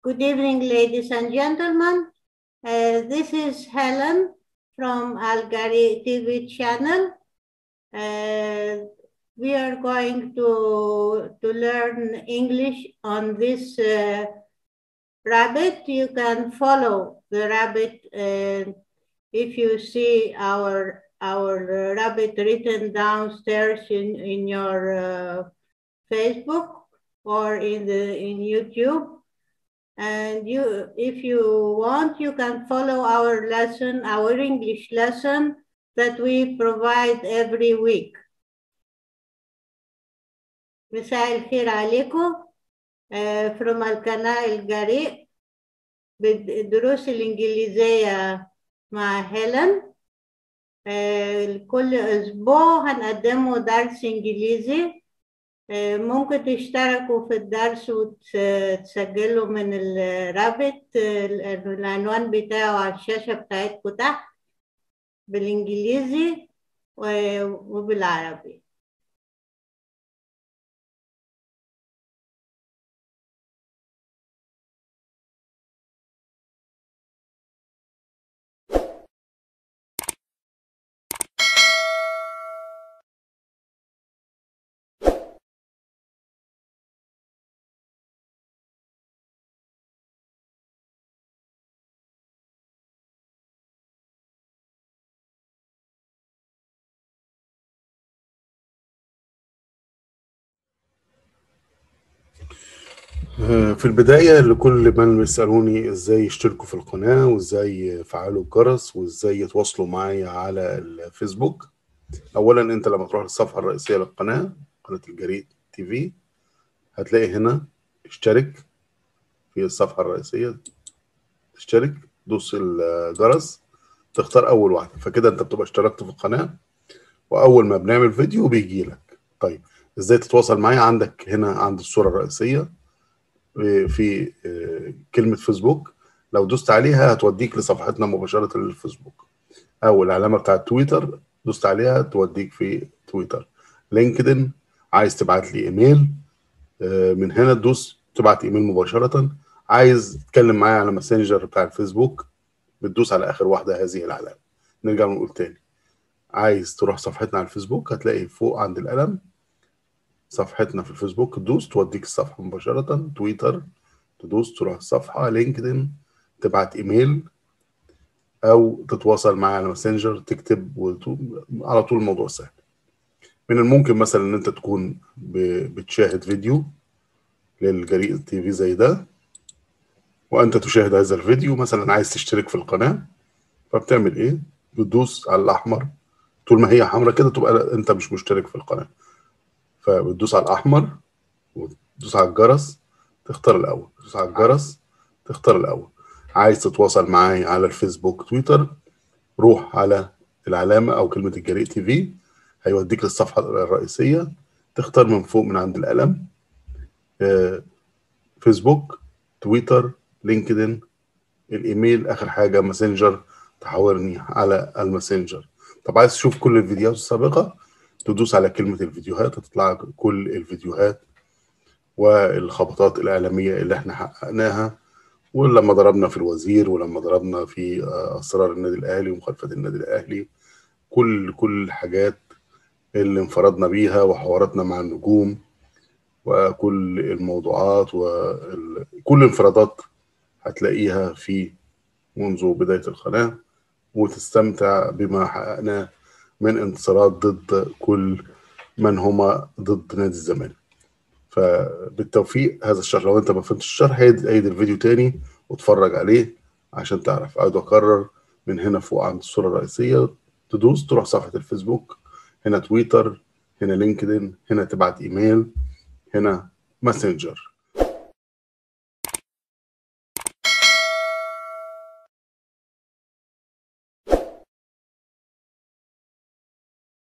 Good evening, ladies and gentlemen. Uh, this is Helen from Algari TV channel. Uh, we are going to, to learn English on this uh, rabbit. You can follow the rabbit uh, if you see our, our rabbit written downstairs in, in your uh, Facebook or in, the, in YouTube. And you, if you want, you can follow our lesson, our English lesson that we provide every week. مساء الخير عليكم uh, from القناة الجريء بالدروس الإنجليزية مع هيلين uh, كل أسبوع هنقدمه درس إنجليزي uh, ممكن تشتركوا في الدرس وتسجلوا من الرابط العنوان بتاعه على الشاشة بتاعتكم تحت بالإنجليزي وبالعربي في البداية لكل من بيسألوني ازاي يشتركوا في القناة وازاي يفعلوا الجرس وازاي يتواصلوا معايا على الفيسبوك اولا انت لما تروح للصفحة الرئيسية للقناة قناة الجريد تي في هتلاقي هنا اشترك في الصفحة الرئيسية تشترك دوس الجرس تختار اول واحدة فكده انت بتبقى اشتركت في القناة واول ما بنعمل فيديو بيجي لك طيب ازاي تتواصل معايا عندك هنا عند الصورة الرئيسية في كلمة فيسبوك لو دوست عليها هتوديك لصفحتنا مباشرة للفيسبوك أو العلامة بتاعت تويتر دوست عليها توديك في تويتر لينكدين عايز تبعت لي إيميل من هنا تدوس تبعت إيميل مباشرة عايز تتكلم معايا على ماسنجر بتاع الفيسبوك بتدوس على آخر واحدة هذه العلامة نرجع نقول تاني عايز تروح صفحتنا على الفيسبوك هتلاقي فوق عند القلم صفحتنا في الفيسبوك تدوس توديك الصفحة مباشرة تويتر تدوس تروح الصفحة لينكدين تبعت ايميل او تتواصل معايا على ماسنجر تكتب وتو... على طول الموضوع سهل من الممكن مثلا ان انت تكون ب... بتشاهد فيديو للجريء تي في زي ده وانت تشاهد هذا الفيديو مثلا عايز تشترك في القناة فبتعمل ايه بتدوس على الاحمر طول ما هي حمرا كده تبقى انت مش مشترك في القناه فبتدوس على الاحمر وتدوس على الجرس تختار الاول تدوس على الجرس تختار الاول عايز تتواصل معايا على الفيسبوك تويتر روح على العلامه او كلمه الجريء تي في هيوديك للصفحه الرئيسيه تختار من فوق من عند القلم فيسبوك تويتر لينكدين الايميل اخر حاجه ماسنجر تحولني على الماسنجر طب عايز تشوف كل الفيديوهات السابقه تدوس على كلمة الفيديوهات هتطلع كل الفيديوهات والخبطات الإعلامية اللي احنا حققناها ولما ضربنا في الوزير ولما ضربنا في أسرار النادي الأهلي ومخالفة النادي الأهلي كل كل الحاجات اللي انفردنا بيها وحواراتنا مع النجوم وكل الموضوعات وكل الانفرادات هتلاقيها في منذ بداية القناة وتستمتع بما حققناه من انتصارات ضد كل من هما ضد نادي الزمالك فبالتوفيق هذا الشرح لو انت ما فهمتش الشرح عيد الفيديو تاني واتفرج عليه عشان تعرف اقعد اكرر من هنا فوق عند الصوره الرئيسيه تدوس تروح صفحه الفيسبوك هنا تويتر هنا لينكدين هنا تبعت ايميل هنا ماسنجر